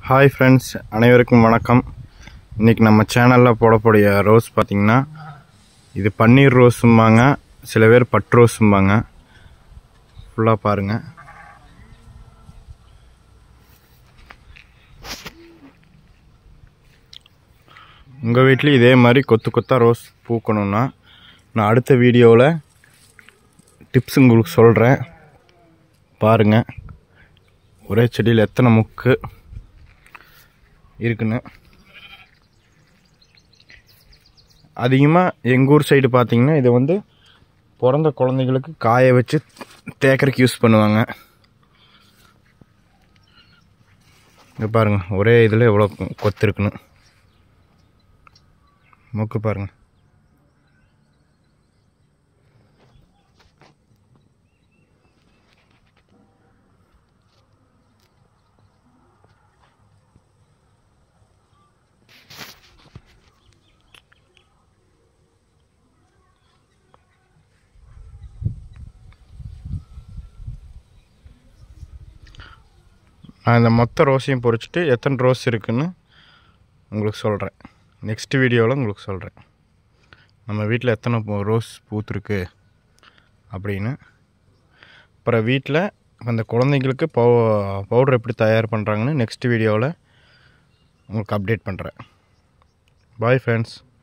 hi friends அனைவருக்கும் வணக்கம் இன்றைக்கி நம்ம சேனலில் போடக்கூடிய ரோஸ் பார்த்திங்கன்னா இது பன்னீர் ரோஸும்பாங்க சில பேர் பட் ரோஸும்பாங்க ஃபுல்லாக பாருங்கள் உங்கள் வீட்லேயும் இதே மாதிரி கொத்து கொத்தாக ரோஸ் பூக்கணும்னா நான் அடுத்த வீடியோவில் டிப்ஸ் உங்களுக்கு சொல்கிறேன் பாருங்கள் ஒரே செடியில் எத்தனை முக்கு இருக்குன்னு அதிகமாக எங்கள் ஊர் சைடு பார்த்தீங்கன்னா இது வந்து பிறந்த குழந்தைங்களுக்கு காய வச்சு தேக்கறதுக்கு யூஸ் பண்ணுவாங்க இங்கே பாருங்கள் ஒரே இதில் எவ்வளோ கொத்து இருக்குன்னு மூக்கு பாருங்கள் நான் இந்த மொத்த ரோஸையும் பொறிச்சிட்டு எத்தனை ரோஸ் இருக்குன்னு உங்களுக்கு சொல்கிறேன் நெக்ஸ்ட் வீடியோவில் உங்களுக்கு சொல்கிறேன் நம்ம வீட்டில் எத்தனை பூ- ரோஸ் பூத்துருக்கு அப்படின்னு அப்புறம் வீட்டில் அந்த குழந்தைங்களுக்கு பவு பவுடர் எப்படி தயார் பண்ணுறாங்கன்னு நெக்ஸ்ட் வீடியோவில் உங்களுக்கு அப்டேட் பண்ணுறேன் பாய் ஃப்ரெண்ட்ஸ்